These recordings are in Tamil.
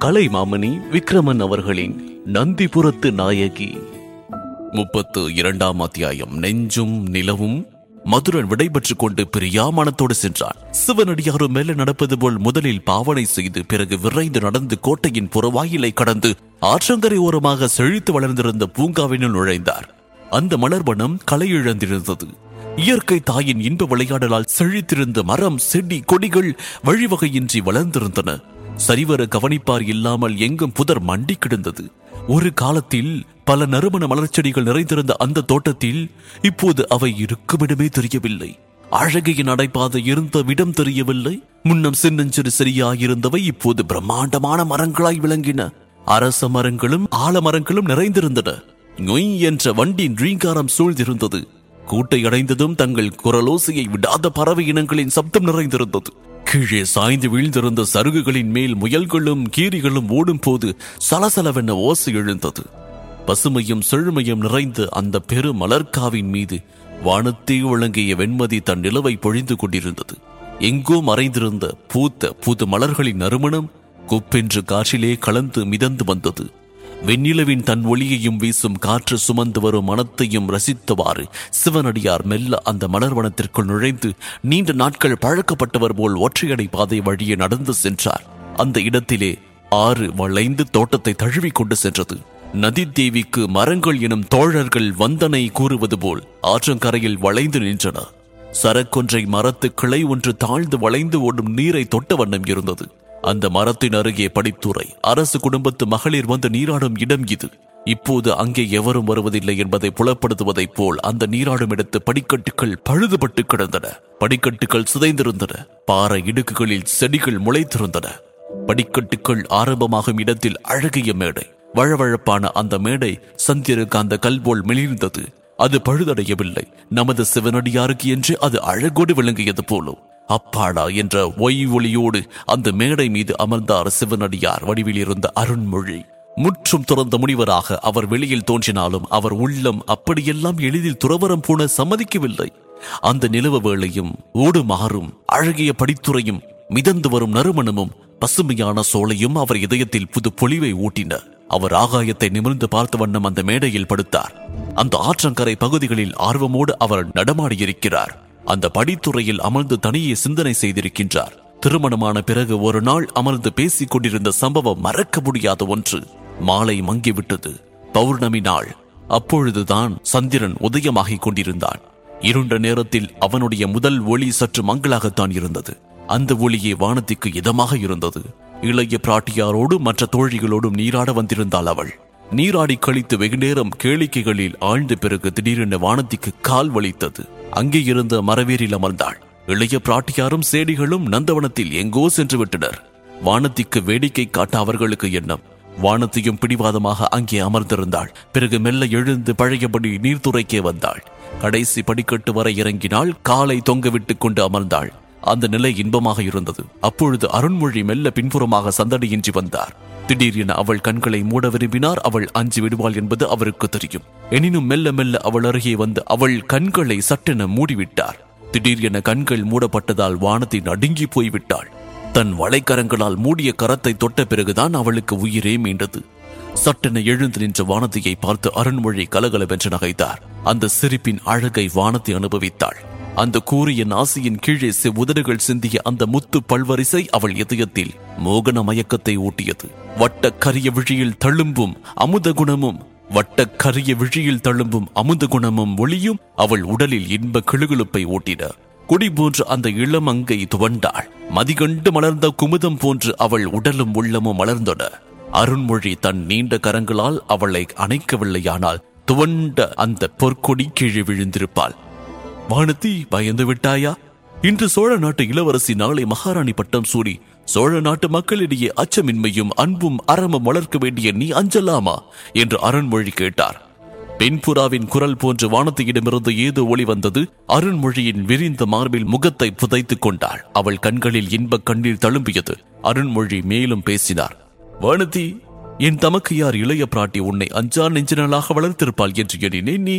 கலைமாமணி விக்ரமன் அவர்களின் நந்திபுரத்து நாயகி முப்பத்து இரண்டாம் அத்தியாயம் நெஞ்சும் நிலவும் மதுரன் விடைபெற்றுக் கொண்டு பிரியாமணத்தோடு சென்றான் சிவனடியாரும் மேல நடப்பது போல் முதலில் பாவனை செய்து பிறகு விரைந்து நடந்து கோட்டையின் புறவாயிலை கடந்து ஆற்றங்கரை ஓரமாக செழித்து வளர்ந்திருந்த பூங்காவினுள் நுழைந்தார் அந்த மலர்வனம் களை இழந்திருந்தது இயற்கை தாயின் இன்ப விளையாடலால் செழித்திருந்த மரம் செடி கொடிகள் வழிவகையின்றி வளர்ந்திருந்தன சரிவர கவனிப்பார் இல்லாமல் எங்கும் புதர் மண்டி கிடந்தது ஒரு காலத்தில் பல நறுமண மலர்ச்செடிகள் நிறைந்திருந்த அந்த தோட்டத்தில் இப்போது அவை இருக்குமிடமே தெரியவில்லை அழகையின் நடைபாதை இருந்த விடம் தெரியவில்லை முன்னம் சின்னஞ்சிறு சரியாயிருந்தவை இப்போது பிரம்மாண்டமான மரங்களாய் விளங்கின அரச மரங்களும் ஆலமரங்களும் நிறைந்திருந்தன நொய் என்ற வண்டின் ரீங்காரம் சூழ்ந்திருந்தது கூட்டை அடைந்ததும் தங்கள் குரலோசையை விடாத பறவை இனங்களின் சப்தம் நிறைந்திருந்தது கீழே சாய்ந்து வீழ்ந்திருந்த சருகுகளின் மேல் முயல்களும் கீரிகளும் ஓடும் போது சலசலவென ஓசை எழுந்தது பசுமையும் செழுமையும் நிறைந்த அந்த பெரு மலர்காவின் மீது வானத்தே விளங்கிய வெண்மதி தன் நிலவை பொழிந்து கொண்டிருந்தது எங்கோ மறைந்திருந்த பூத்த புது மலர்களின் நறுமணம் குப்பென்று காற்றிலே கலந்து மிதந்து வந்தது வெண்ணிலவின் தன் ஒளியையும் வீசும் காற்று சுமந்து வரும் மனத்தையும் ரசித்தவாறு சிவனடியார் மெல்ல அந்த மலர்வனத்திற்குள் நுழைந்து நீண்ட நாட்கள் பழக்கப்பட்டவர் போல் ஒற்றையடை பாதை வழியே நடந்து சென்றார் அந்த இடத்திலே ஆறு வளைந்து தோட்டத்தை தழுவிக் கொண்டு சென்றது நதி தேவிக்கு மரங்கள் எனும் தோழர்கள் வந்தனை கூறுவது போல் ஆற்றங்கரையில் வளைந்து நின்றன சரக்கொன்றை மரத்து கிளை ஒன்று தாழ்ந்து வளைந்து ஓடும் நீரை தொட்ட வண்ணம் இருந்தது அந்த மரத்தின் அருகே படித்துறை அரசு குடும்பத்து மகளிர் வந்து நீராடும் இடம் இது இப்போது அங்கே எவரும் வருவதில்லை என்பதை புலப்படுத்துவதைப் போல் அந்த நீராடும் இடத்து படிக்கட்டுகள் பழுதுபட்டு கிடந்தன படிக்கட்டுகள் சிதைந்திருந்தன பாறை இடுக்குகளில் செடிகள் முளைத்திருந்தன படிக்கட்டுகள் ஆரம்பமாகும் இடத்தில் அழகிய மேடை வழவழப்பான அந்த மேடை சந்திரகாந்த கல்போல் மெலிர்ந்தது அது பழுதடையவில்லை நமது சிவனடியாருக்கு என்று அது அழகோடு விளங்கியது போலும் அப்பாடா என்ற ஒய் ஒளியோடு அந்த மேடை மீது அமர்ந்தார் சிவனடியார் வடிவில் இருந்த அருண்மொழி முற்றும் துறந்த முனிவராக அவர் வெளியில் தோன்றினாலும் அவர் உள்ளம் அப்படியெல்லாம் எளிதில் துறவரம் போன சம்மதிக்கவில்லை அந்த நிலவ வேளையும் ஓடு மாறும் அழகிய படித்துறையும் மிதந்து வரும் நறுமணமும் பசுமையான சோலையும் அவர் இதயத்தில் புது பொலிவை ஊட்டின அவர் ஆகாயத்தை நிமிர்ந்து பார்த்த வண்ணம் அந்த மேடையில் படுத்தார் அந்த ஆற்றங்கரை பகுதிகளில் ஆர்வமோடு அவர் நடமாடியிருக்கிறார் அந்த படித்துறையில் அமர்ந்து தனியே சிந்தனை செய்திருக்கின்றார் திருமணமான பிறகு ஒரு நாள் அமர்ந்து பேசிக் கொண்டிருந்த சம்பவம் மறக்க முடியாத ஒன்று மாலை மங்கிவிட்டது பௌர்ணமி நாள் அப்பொழுதுதான் சந்திரன் உதயமாகிக் கொண்டிருந்தான் இருண்ட நேரத்தில் அவனுடைய முதல் ஒளி சற்று மங்களாகத்தான் இருந்தது அந்த ஒளியே வானத்திற்கு இதமாக இருந்தது இளைய பிராட்டியாரோடு மற்ற தோழிகளோடும் நீராட வந்திருந்தாள் அவள் நீராடி கழித்து வெகுநேரம் கேளிக்கைகளில் ஆழ்ந்த பிறகு திடீரென வானத்திற்கு கால் வலித்தது அங்கே இருந்த மரவேரில் அமர்ந்தாள் இளைய பிராட்டியாரும் சேடிகளும் நந்தவனத்தில் எங்கோ சென்று விட்டனர் வானத்திற்கு வேடிக்கை காட்ட அவர்களுக்கு எண்ணம் வானத்தையும் பிடிவாதமாக அங்கே அமர்ந்திருந்தாள் பிறகு மெல்ல எழுந்து பழையபடி நீர்த்துறைக்கே வந்தாள் கடைசி படிக்கட்டு வரை இறங்கினாள் காலை தொங்க விட்டுக் கொண்டு அமர்ந்தாள் அந்த நிலை இன்பமாக இருந்தது அப்பொழுது அருண்மொழி மெல்ல பின்புறமாக சந்தடியின்றி வந்தார் திடீரென அவள் கண்களை மூட விரும்பினார் அவள் அஞ்சு விடுவாள் என்பது அவருக்கு தெரியும் எனினும் மெல்ல மெல்ல அவள் அருகே வந்து அவள் கண்களை சட்டென மூடிவிட்டார் திடீரென கண்கள் மூடப்பட்டதால் வானத்தின் நடுங்கி போய்விட்டாள் தன் வளைக்கரங்களால் மூடிய கரத்தை தொட்ட பிறகுதான் அவளுக்கு உயிரே மீண்டது சட்டென எழுந்து நின்ற வானதியை பார்த்து அருண்மொழி கலகலவென்று நகைத்தார் அந்த சிரிப்பின் அழகை வானத்தை அனுபவித்தாள் அந்த கூறிய நாசியின் கீழே உதடுகள் சிந்திய அந்த முத்து பல்வரிசை அவள் இதயத்தில் மோகன மயக்கத்தை ஊட்டியது வட்ட கரிய விழியில் தழும்பும் அமுத குணமும் வட்ட கரிய விழியில் தழும்பும் அமுத குணமும் ஒளியும் அவள் உடலில் இன்ப கிளுகிழுப்பை ஊட்டின குடி போன்று அந்த இளமங்கை துவண்டாள் மதிகண்டு மலர்ந்த குமுதம் போன்று அவள் உடலும் உள்ளமும் மலர்ந்தன அருண்மொழி தன் நீண்ட கரங்களால் அவளை அணைக்கவில்லையானால் துவண்ட அந்த பொற்கொடி கீழே விழுந்திருப்பாள் வானதி பயந்து விட்டாயா இன்று சோழ நாட்டு இளவரசி நாளை மகாராணி பட்டம் சூடி சோழ நாட்டு மக்களிடையே அச்சமின்மையும் அன்பும் அறமும் வளர்க்க வேண்டிய நீ அஞ்சலாமா என்று அருண்மொழி கேட்டார் பெண்புறாவின் குரல் போன்று வானத்தியிடமிருந்து ஏதோ ஒளி வந்தது அருண்மொழியின் விரிந்த மார்பில் முகத்தை புதைத்துக் கொண்டாள் அவள் கண்களில் இன்பக் கண்ணீர் தழும்பியது அருண்மொழி மேலும் பேசினார் வானதி என் தமக்கையார் இளைய பிராட்டி உன்னை அஞ்சா நெஞ்சினலாக வளர்த்திருப்பாள் என்று எண்ணினேன் நீ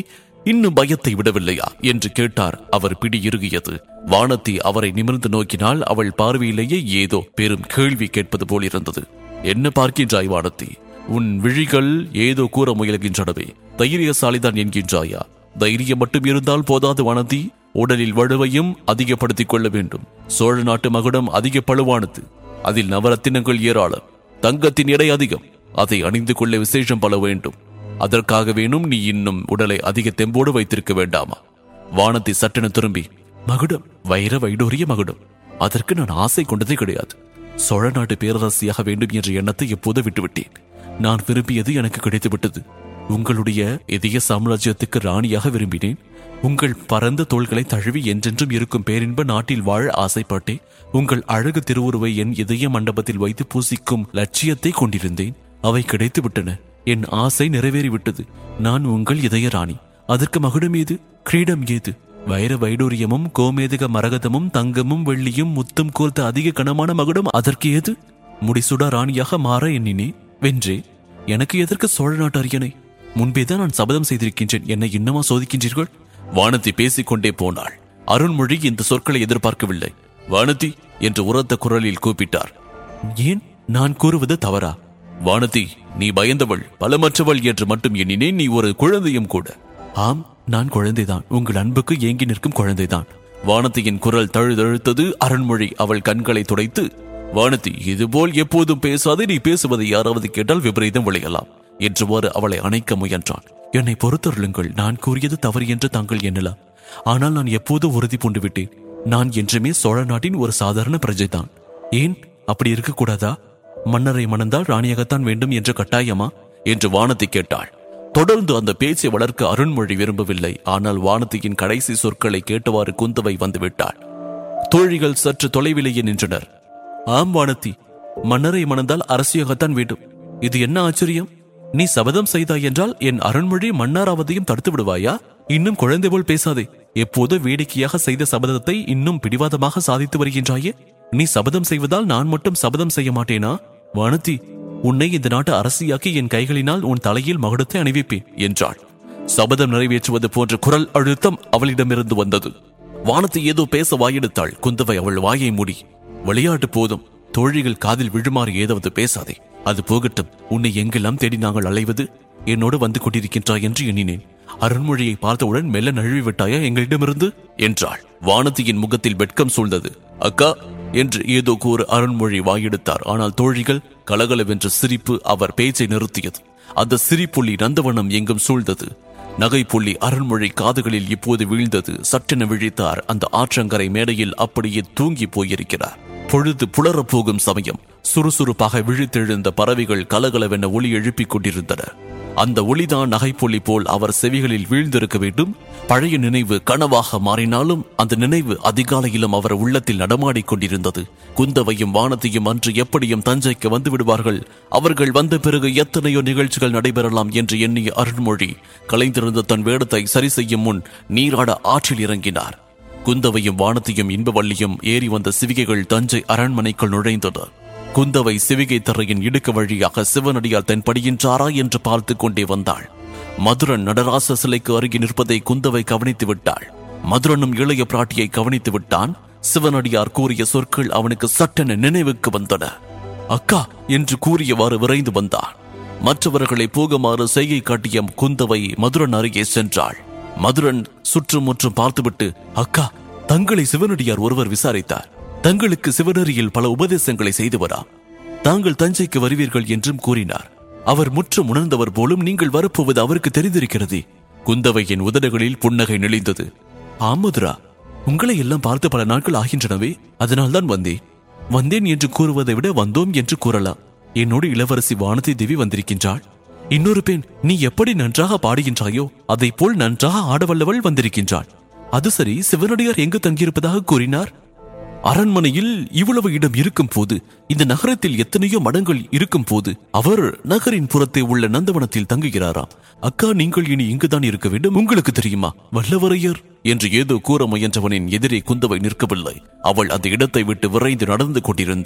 இன்னும் பயத்தை விடவில்லையா என்று கேட்டார் அவர் பிடி இறுகியது வானத்தி அவரை நிமிர்ந்து நோக்கினால் அவள் பார்வையிலேயே ஏதோ பெரும் கேள்வி கேட்பது போல் இருந்தது என்ன பார்க்கின்றாய் வானத்தி உன் விழிகள் ஏதோ கூற முயல்கின்றனவே தைரியசாலிதான் என்கின்றாயா தைரியம் மட்டும் இருந்தால் போதாது வானதி உடலில் வலுவையும் அதிகப்படுத்திக் கொள்ள வேண்டும் சோழ நாட்டு மகுடம் அதிக பழுவானது அதில் நவரத்தினங்கள் ஏராளம் தங்கத்தின் எடை அதிகம் அதை அணிந்து கொள்ள விசேஷம் பல வேண்டும் அதற்காக வேணும் நீ இன்னும் உடலை அதிக தெம்போடு வைத்திருக்க வேண்டாமா வானத்தை சட்டென திரும்பி மகுடம் வைர வைடூரிய மகுடம் அதற்கு நான் ஆசை கொண்டதே கிடையாது சோழ நாட்டு பேரரசியாக வேண்டும் என்ற எண்ணத்தை எப்போது விட்டுவிட்டேன் நான் விரும்பியது எனக்கு கிடைத்து விட்டது உங்களுடைய இதய சாம்ராஜ்யத்துக்கு ராணியாக விரும்பினேன் உங்கள் பரந்த தோள்களை தழுவி என்றென்றும் இருக்கும் பேரின்ப நாட்டில் வாழ ஆசைப்பட்டேன் உங்கள் அழகு திருவுருவை என் இதய மண்டபத்தில் வைத்து பூசிக்கும் லட்சியத்தை கொண்டிருந்தேன் அவை கிடைத்து விட்டன என் ஆசை நிறைவேறிவிட்டது நான் உங்கள் இதய ராணி அதற்கு மகுடம் ஏது கிரீடம் ஏது வைர வைடூரியமும் கோமேதக மரகதமும் தங்கமும் வெள்ளியும் முத்தும் கோர்த்த அதிக கனமான மகுடம் அதற்கு ஏது முடிசுடா ராணியாக மாற எண்ணினே வென்றே எனக்கு எதற்கு சோழ நாட்டு அரியணை முன்பேதான் நான் சபதம் செய்திருக்கின்றேன் என்னை இன்னமா சோதிக்கின்றீர்கள் வானதி பேசிக்கொண்டே போனாள் அருண்மொழி இந்த சொற்களை எதிர்பார்க்கவில்லை வானதி என்று உரத்த குரலில் கூப்பிட்டார் ஏன் நான் கூறுவது தவறா வானதி நீ பயந்தவள் பலமற்றவள் என்று மட்டும் எண்ணினேன் நீ ஒரு குழந்தையும் கூட ஆம் நான் குழந்தைதான் உங்கள் அன்புக்கு ஏங்கி நிற்கும் குழந்தைதான் வானதியின் குரல் தழுதழுத்தது அருண்மொழி அவள் கண்களை துடைத்து வானதி இதுபோல் எப்போதும் பேசாதே நீ பேசுவதை யாராவது கேட்டால் விபரீதம் விளையலாம் என்றுவாறு அவளை அணைக்க முயன்றான் என்னை பொறுத்தருளுங்கள் நான் கூறியது தவறு என்று தாங்கள் எண்ணலாம் ஆனால் நான் எப்போது உறுதி பூண்டு விட்டேன் நான் என்றுமே சோழ நாட்டின் ஒரு சாதாரண பிரஜைதான் ஏன் அப்படி இருக்கக்கூடாதா மன்னரை மணந்தால் ராணியாகத்தான் வேண்டும் என்ற கட்டாயமா என்று வானதி கேட்டாள் தொடர்ந்து அந்த பேச்சை வளர்க்க அருண்மொழி விரும்பவில்லை ஆனால் வானதியின் கடைசி சொற்களை கேட்டவாறு குந்தவை வந்துவிட்டாள் தோழிகள் சற்று தொலைவிலேயே நின்றனர் ஆம் வானதி மன்னரை மணந்தால் அரசியாகத்தான் வேண்டும் இது என்ன ஆச்சரியம் நீ சபதம் செய்தாய் என்றால் என் அருண்மொழி மன்னாராவதையும் தடுத்து விடுவாயா இன்னும் குழந்தை போல் பேசாதே எப்போது வேடிக்கையாக செய்த சபதத்தை இன்னும் பிடிவாதமாக சாதித்து வருகின்றாயே நீ சபதம் செய்வதால் நான் மட்டும் சபதம் செய்ய மாட்டேனா வானதி உன்னை இந்த நாட்டு அரசியாக்கி என் கைகளினால் உன் தலையில் மகுடத்தை அணிவிப்பேன் என்றாள் சபதம் நிறைவேற்றுவது போன்ற குரல் அழுத்தம் அவளிடமிருந்து வந்தது வானத்தை ஏதோ பேச வாயெடுத்தாள் குந்தவை அவள் வாயை மூடி விளையாட்டு போதும் தோழிகள் காதில் விழுமாறு ஏதாவது பேசாதே அது போகட்டும் உன்னை எங்கெல்லாம் தேடி நாங்கள் அலைவது என்னோடு வந்து கொண்டிருக்கின்றாய் என்று எண்ணினேன் அருண்மொழியை பார்த்தவுடன் மெல்ல நழுவி விட்டாயா எங்களிடமிருந்து என்றாள் வானதியின் முகத்தில் வெட்கம் சூழ்ந்தது அக்கா என்று ஏதோ கூற அருண்மொழி வாயெடுத்தார் ஆனால் தோழிகள் கலகலவென்ற சிரிப்பு அவர் பேச்சை நிறுத்தியது அந்த சிரிப்புள்ளி நந்தவனம் எங்கும் சூழ்ந்தது நகைப்புள்ளி அருண்மொழி காதுகளில் இப்போது வீழ்ந்தது சட்டென விழித்தார் அந்த ஆற்றங்கரை மேடையில் அப்படியே தூங்கி போயிருக்கிறார் பொழுது புலரப் போகும் சமயம் சுறுசுறுப்பாக விழித்தெழுந்த பறவைகள் கலகலவென ஒளி எழுப்பிக் கொண்டிருந்தன அந்த ஒளிதான் நகைப்பொலி போல் அவர் செவிகளில் வீழ்ந்திருக்க வேண்டும் பழைய நினைவு கனவாக மாறினாலும் அந்த நினைவு அதிகாலையிலும் அவர் உள்ளத்தில் நடமாடிக் கொண்டிருந்தது குந்தவையும் வானத்தையும் அன்று எப்படியும் தஞ்சைக்கு வந்து விடுவார்கள் அவர்கள் வந்த பிறகு எத்தனையோ நிகழ்ச்சிகள் நடைபெறலாம் என்று எண்ணிய அருண்மொழி கலைந்திருந்த தன் வேடத்தை சரி செய்யும் முன் நீராட ஆற்றில் இறங்கினார் குந்தவையும் வானத்தையும் இன்பவள்ளியும் ஏறி வந்த சிவிகைகள் தஞ்சை அரண்மனைக்குள் நுழைந்தனர் குந்தவை சிவிகை தரையின் இடுக்கு வழியாக சிவனடியார் தென்படுகின்றாரா என்று பார்த்து கொண்டே வந்தாள் மதுரன் நடராச சிலைக்கு அருகே நிற்பதை குந்தவை கவனித்து விட்டாள் மதுரனும் இளைய பிராட்டியை கவனித்து விட்டான் சிவனடியார் கூறிய சொற்கள் அவனுக்கு சட்டென நினைவுக்கு வந்தன அக்கா என்று கூறியவாறு விரைந்து வந்தான் மற்றவர்களை போகுமாறு செய்கை காட்டிய குந்தவை மதுரன் அருகே சென்றாள் மதுரன் சுற்றுமுற்றும் பார்த்துவிட்டு அக்கா தங்களை சிவனடியார் ஒருவர் விசாரித்தார் தங்களுக்கு சிவனரியில் பல உபதேசங்களை செய்து வரா தாங்கள் தஞ்சைக்கு வருவீர்கள் என்றும் கூறினார் அவர் முற்றும் உணர்ந்தவர் போலும் நீங்கள் வரப்போவது அவருக்கு தெரிந்திருக்கிறதே குந்தவையின் உதடுகளில் புன்னகை நெளிந்தது ஆமதுரா உங்களை எல்லாம் பார்த்து பல நாட்கள் ஆகின்றனவே அதனால்தான் வந்தேன் வந்தேன் என்று கூறுவதை விட வந்தோம் என்று கூறலாம் என்னோடு இளவரசி வானதி தேவி வந்திருக்கின்றாள் இன்னொரு பெண் நீ எப்படி நன்றாக பாடுகின்றாயோ அதை போல் நன்றாக ஆடவல்லவள் வந்திருக்கின்றாள் அது சரி சிவனடியார் எங்கு தங்கியிருப்பதாக கூறினார் அரண்மனையில் இவ்வளவு இடம் இருக்கும் போது இந்த நகரத்தில் எத்தனையோ மடங்கள் இருக்கும் போது அவர் நகரின் புறத்தே உள்ள நந்தவனத்தில் தங்குகிறாராம் அக்கா நீங்கள் இனி இங்குதான் இருக்க வேண்டும் உங்களுக்கு தெரியுமா வல்லவரையர் என்று ஏதோ கூற முயன்றவனின் எதிரே குந்தவை நிற்கவில்லை அவள் அந்த இடத்தை விட்டு விரைந்து நடந்து கொண்டிருந்தாள்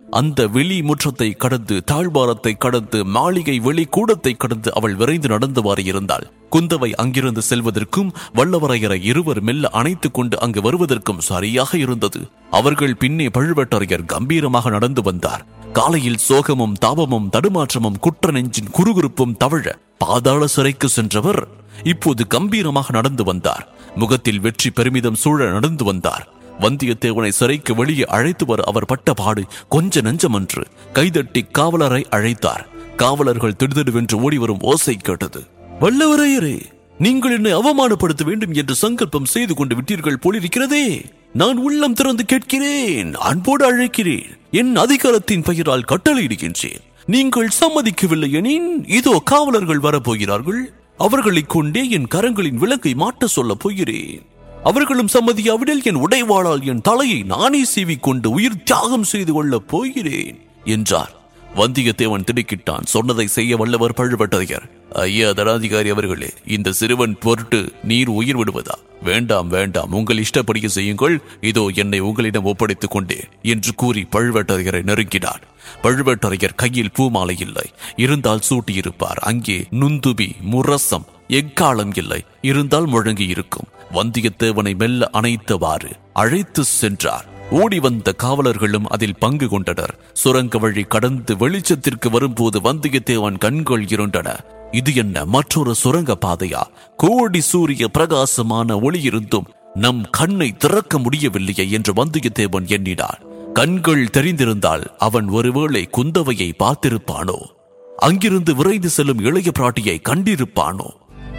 அந்த வெளி முற்றத்தை கடந்து தாழ்வாரத்தை கடந்து மாளிகை வெளி கூடத்தை கடந்து அவள் விரைந்து நடந்தவாறு இருந்தாள் குந்தவை அங்கிருந்து செல்வதற்கும் வல்லவரையரை இருவர் மெல்ல அணைத்துக் கொண்டு அங்கு வருவதற்கும் சரியாக இருந்தது அவர்கள் பின்னே பழுவேட்டரையர் கம்பீரமாக நடந்து வந்தார் காலையில் சோகமும் தாபமும் தடுமாற்றமும் குற்ற நெஞ்சின் குறுகுறுப்பும் தவழ பாதாள சிறைக்கு சென்றவர் இப்போது கம்பீரமாக நடந்து வந்தார் முகத்தில் வெற்றி பெருமிதம் சூழ நடந்து வந்தார் வந்தியத்தேவனை சிறைக்கு வெளியே அழைத்து வர அவர் பட்ட பாடு கொஞ்ச நெஞ்சமன்று கைதட்டி காவலரை அழைத்தார் காவலர்கள் திடுதிடுவென்று ஓடி வரும் ஓசை கேட்டது வல்லவரையரே நீங்கள் என்னை அவமானப்படுத்த வேண்டும் என்று சங்கல்பம் செய்து கொண்டு விட்டீர்கள் போலிருக்கிறதே நான் உள்ளம் திறந்து கேட்கிறேன் அன்போடு அழைக்கிறேன் என் அதிகாரத்தின் பெயரால் கட்டளையிடுகின்றேன் நீங்கள் சம்மதிக்கவில்லை எனின் இதோ காவலர்கள் வரப்போகிறார்கள் அவர்களைக் கொண்டே என் கரங்களின் விலங்கை மாட்ட சொல்லப் போகிறேன் அவர்களும் சம்மதியாவிடில் என் உடைவாளால் என் தலையை நானே சீவிக்கொண்டு உயிர் தியாகம் செய்து கொள்ளப் போகிறேன் என்றார் வந்தியத்தேவன் திடுக்கிட்டான் சொன்னதை செய்ய வல்லவர் பழுவட்டரையர் ஐயா தடாதிகாரி அவர்களே இந்த சிறுவன் பொருட்டு நீர் உயிர் விடுவதா வேண்டாம் வேண்டாம் உங்கள் இஷ்டப்படியே செய்யுங்கள் இதோ என்னை உங்களிடம் ஒப்படைத்துக் கொண்டேன் என்று கூறி பழுவேட்டரையரை நெருங்கினார் பழுவேட்டரையர் கையில் பூமாலை இல்லை இருந்தால் சூட்டியிருப்பார் அங்கே நுந்துபி முரசம் எக்காலம் இல்லை இருந்தால் முழங்கி இருக்கும் வந்தியத்தேவனை மெல்ல அணைத்தவாறு அழைத்து சென்றார் ஓடி வந்த காவலர்களும் அதில் பங்கு கொண்டனர் சுரங்க வழி கடந்து வெளிச்சத்திற்கு வரும்போது வந்தியத்தேவன் கண்கள் இருண்டன இது என்ன மற்றொரு சுரங்க பாதையா கோடி சூரிய பிரகாசமான ஒளி இருந்தும் நம் கண்ணை திறக்க முடியவில்லையே என்று வந்தியத்தேவன் எண்ணினான் கண்கள் தெரிந்திருந்தால் அவன் ஒருவேளை குந்தவையை பார்த்திருப்பானோ அங்கிருந்து விரைந்து செல்லும் இளைய பிராட்டியை கண்டிருப்பானோ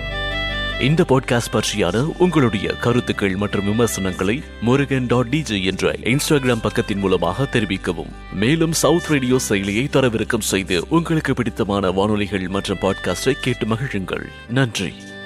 இந்த பாட்காஸ்ட் பற்றியான உங்களுடைய கருத்துக்கள் மற்றும் விமர்சனங்களை முருகன் டாட் டிஜே என்ற இன்ஸ்டாகிராம் பக்கத்தின் மூலமாக தெரிவிக்கவும் மேலும் சவுத் ரேடியோ செயலியை தரவிறக்கம் செய்து உங்களுக்கு பிடித்தமான வானொலிகள் மற்றும் பாட்காஸ்டை கேட்டு மகிழுங்கள் நன்றி